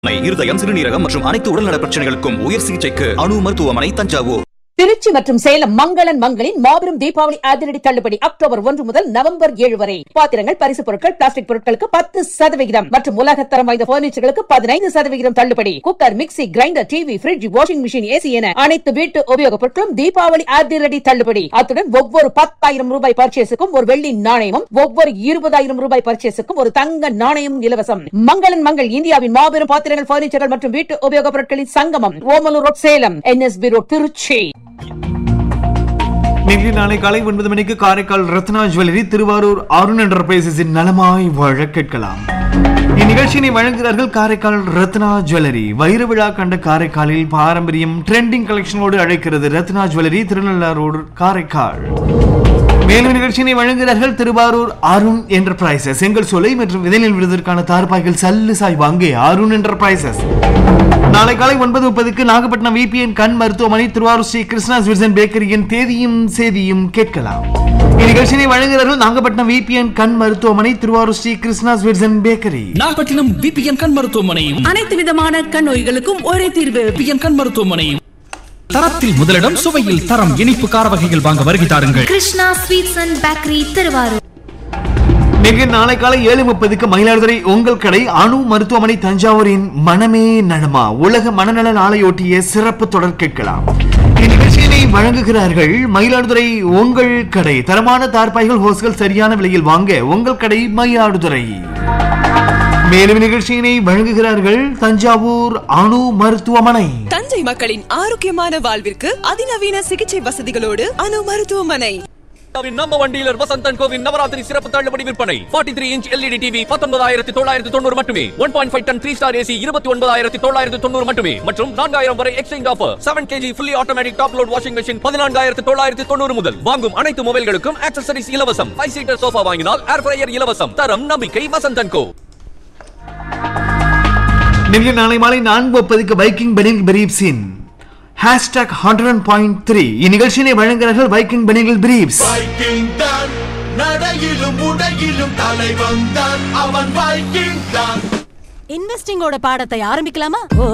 இருதயம் சிறுநீரகம் மற்றும் அனைத்து உடல்நல பிரச்சனைகளுக்கும் உயர் சிகிச்சைக்கு அணு மருத்துவமனை தஞ்சாவூர் திருச்சி மற்றும் சேலம் மங்களன் மங்களின் மாபெரும் தீபாவளி அதிரடி தள்ளுபடி அக்டோபர் ஒன்று முதல் நவம்பர் ஏழு வரை பாத்திரங்கள் பரிசு பொருட்கள் பிளாஸ்டிக் பொருட்களுக்கு பத்து சதவிகிதம் மற்றும் உலகத்தரம் வாய்ந்த பர்னிச்சர்களுக்கு பதினைந்து சதவிகிதம் தள்ளுபடி cooker mixie grinder TV fridge washing machine AC என அனைத்து வீட்டு உபயோகப் பொருட்களும் தீபாவளி அதிரடி தள்ளுபடி அத்துடன் ஒவ்வொரு பத்தாயிரம் ரூபாய் பர்ச்சேஸுக்கும் ஒரு வெள்ளி நாணயமும் ஒவ்வொரு இருபதாயிரம் ரூபாய் பர்ச்சேஸுக்கும் ஒரு தங்க நாணயமும் இலவசம் மங்களன் மங்கள் இந்தியாவின் மாபெரும் பாத்திரங்கள் பர்னிச்சர்கள் மற்றும் வீட்டு உபயோகப் பொருட்களின் சங்கமம் Omalur road Salem NSB road Trichy நேற்று நாளை காலை ஒன்பது மணிக்கு காரைக்கால் ரத்னா ஜுவல்லரி திருவாரூர் அருண் என்டர்பிரைசஸின் நலமாய் வாழ கேட்கலாம் இந்நிகழ்ச்சியினை வழங்குகிறார்கள் காரைக்கால் ரத்னா ஜுவல்லரி வைர விழா கண்ட காரைக்காலில் பாரம்பரியம் ட்ரெண்டிங் கலெக்ஷனோடு அழைக்கிறது ரத்னா ஜுவல்லரி திருநள்ளாரோடு காரைக்கால் மேலும் நிகழ்ச்சியினை வழங்குகிறார்கள் திருவாரூர் அருண் என்டர்பிரைசஸ் எங்கள் சொலை மற்றும் விதைநெல் விருதற்கான தார்பாய்கள் சல்லு சாய் வாங்கே அருண் என்டர்பிரைசஸ் நாளை காலை ஒன்பது முப்பதுக்கு நாகப்பட்டினம் விபிஎன் கண் மருத்துவமனை திருவாரூர் ஸ்ரீ கிருஷ்ணா விர்சன் பேக்கரியின் தேதியும் சேதியும் கேட்கலாம் இந்நிகழ்ச்சியை வழங்குகிறார்கள் நாகப்பட்டினம் விபிஎன் கண் மருத்துவமனை திருவாரூர் ஸ்ரீ கிருஷ்ணா விர்சன் பேக்கரி நாகப்பட்டினம் பிபிஎன் கண் மருத்துவமனையும் அனைத்து விதமான கண் நோய்களுக்கும் ஒரே தீர்வு பிபிஎன் கண் மருத்துவமனையும் தரத்தில் முதலிடம் சுவையில் தரம் இனிப்பு கார வகைகள் வாங்க வருகை தாருங்கள் Krishna sweets and bakery Thiruvarur மிக நாளை காலை ஏழு முப்பதுக்கு மயிலாடுதுறை உங்கள் கடை அணு மருத்துவமனை தஞ்சாவூரின் மனமே நலமா உலக மனநல நாளையொட்டிய சிறப்பு தொடர் கேட்கலாம் இந்நிகழ்ச்சியினை வழங்குகிறார்கள் மயிலாடுதுறை உங்கள் கடை தரமான தார்பாய்கள் ஹோஸ்கள் சரியான விலையில் வாங்க உங்கள் கடை மயிலாடுதுறை மேலும் நிகழ்ச்சியினை வழங்குகிறார்கள் தஞ்சாவூர் அணு மருத்துவமனை தஞ்சை மக்களின் ஆரோக்கியமான வாழ்விற்கு அதிநவீன சிகிச்சை வசதிகளோடு அணு மருத்துவமனை நம்ம வண்டியிலர் வசந்தன் கோவின் நவராத்திரி சிறப்பு தள்ளுபடி விற்பனை 43 த்ரீ இன்ச் எல்இடி டிவி பத்தொன்பதாயிரத்தி தொள்ளாயிரத்தி தொண்ணூறு மட்டுமே one point five ton three star AC இருபத்தி ஒன்பதாயிரத்தி தொள்ளாயிரத்தி தொண்ணூறு மட்டுமே மற்றும் நான்காயிரம் வரை exchange offer seven KG fully automatic top load washing machine பதினான்காயிரத்தி தொள்ளாயிரத்தி தொண்ணூறு முதல் வாங்கும் அனைத்து மொபைல்களுக்கும் ஆக்சசரிஸ் இலவசம் ஃபைவ் சீட்டர் சோஃபா வாங்கினால் ஏர் ஃப்ரையர் இலவசம் தரம் நம்பிக்கை வசந்தன் கோ நிகழ்ச்சி நாளை மாலை நான்கு முப்பதுக்கு பைக்கிங் பெனில் பிரீப்ஸின் ஹேஷ்டாக் ஹண்ட்ரட் பாயிண்ட் த்ரீ இந்நிகழ்ச்சியினை வழங்குகிறார்கள் பைக்கிங் பெனில் பிரீப்ஸ் வைக்கிங் தான் நடையிலும் உடையிலும் தலைவன் தான் அவன் வைக்கிங் தான் இன்வெஸ்டிங்கோட பாடத்தை ஆரம்பிக்கலாமா